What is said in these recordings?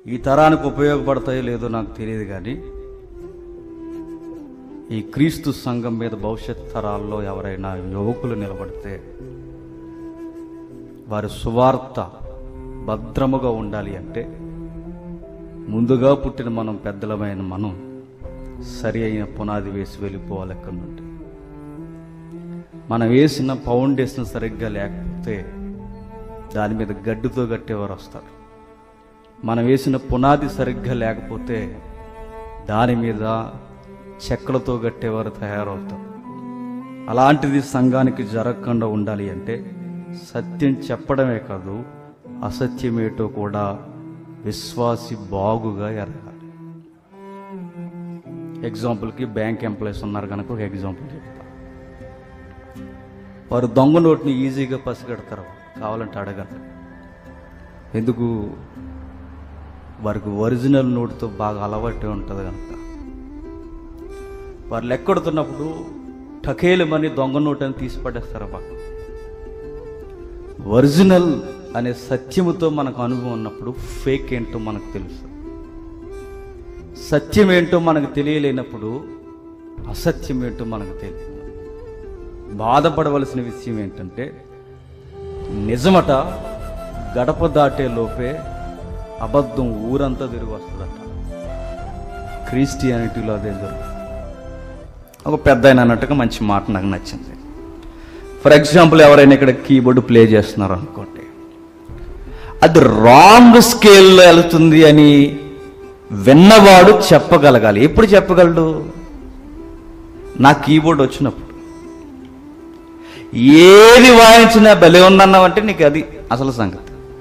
ఈ తరానికి ఉపయోగపడతాయో లేదో నాకు తెలియదు కానీ ఈ క్రీస్తు సంఘం మీద భవిష్యత్ తరాల్లో ఎవరైనా యువకులు నిలబడితే వారి సువార్త భద్రముగా ఉండాలి అంటే ముందుగా పుట్టిన మనం పెద్దలమైన మనం సరి అయిన పునాది వేసి వెళ్ళిపోవాలి ఎక్కడి నుండి మనం వేసిన ఫౌండేషన్ సరిగ్గా లేకపోతే దాని మీద గడ్డితో కట్టేవారు వస్తారు మనం వేసిన పునాది సరిగ్గా లేకపోతే దాని మీద చెక్కలతో కట్టేవారు తయారవుతారు అలాంటిది సంఘానికి జరగకుండా ఉండాలి అంటే సత్యం చెప్పడమే కాదు అసత్యమేటో కూడా విశ్వాసి బాగుగా ఎరగాలి ఎగ్జాంపుల్కి బ్యాంక్ ఎంప్లాయీస్ ఉన్నారు కనుక ఒక ఎగ్జాంపుల్ చెప్తా వారు దొంగ నోట్ని ఈజీగా పసిగడతారు కావాలంటే అడగండి ఎందుకు వారికి ఒరిజినల్ నోటుతో బాగా అలవాటు ఉంటుంది కనుక వారు లెక్కొడుతున్నప్పుడు టకేలమని దొంగ నోటు అని తీసి పడేస్తారు పక్క ఒరిజినల్ అనే సత్యముతో మనకు అనుభవం ఉన్నప్పుడు ఫేక్ ఏంటో మనకు తెలుసు సత్యం ఏంటో మనకు తెలియలేనప్పుడు అసత్యం ఏంటో మనకు తెలియదు బాధపడవలసిన విషయం ఏంటంటే నిజమట గడప దాటే లోపే అబద్ధం ఊరంతా తిరిగి వస్తుందట క్రిస్టియానిటీలో అదే జరుగుతుంది ఒక పెద్ద ఆయన అన్నట్టుగా మంచి మాట నాకు నచ్చింది ఫర్ ఎగ్జాంపుల్ ఎవరైనా ఇక్కడ కీబోర్డ్ ప్లే చేస్తున్నారు అనుకోండి అది రాంగ్ స్కేల్లో వెళ్తుంది అని విన్నవాడు చెప్పగలగాలి ఎప్పుడు చెప్పగలడు నా కీబోర్డ్ వచ్చినప్పుడు ఏది వాయించినా బలి ఉందన్నావంటే నీకు అది అసలు సంగతి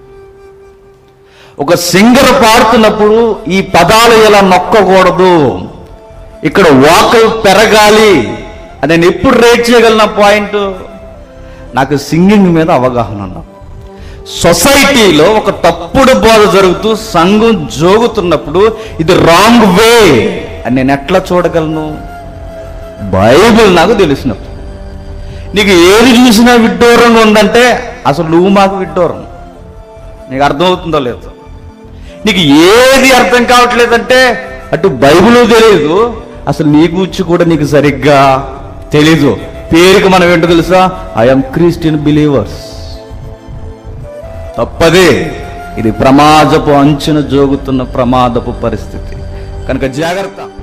ఒక సింగర్ పాడుతున్నప్పుడు ఈ పదాలు ఇలా నొక్కకూడదు ఇక్కడ వాకల్ పెరగాలి అని నేను ఎప్పుడు రేట్ చేయగలను పాయింట్ నాకు సింగింగ్ మీద అవగాహన ఉన్నా సొసైటీలో ఒక తప్పుడు బోధ జరుగుతూ సంఘం జోగుతున్నప్పుడు ఇది రాంగ్ వే అని నేను ఎట్లా చూడగలను బైబిల్ నాకు తెలిసినప్పుడు నీకు ఏది చూసినా విడ్డూరంగా ఉందంటే అసలు నువ్వు మాకు విడ్డూరం నీకు అర్థమవుతుందో లేదో నీకు ఏది అర్థం కావట్లేదంటే అటు బైబిల్ తెలియదు అసలు నీ గురించి కూడా నీకు సరిగ్గా తెలీదు పేరుకి మనం ఏంటో తెలుసా ఐఎమ్ క్రిస్టియన్ బిలీవర్స్ తప్పదే ఇది ప్రమాదపు అంచున జోగుతున్న ప్రమాదపు పరిస్థితి కనుక జాగ్రత్త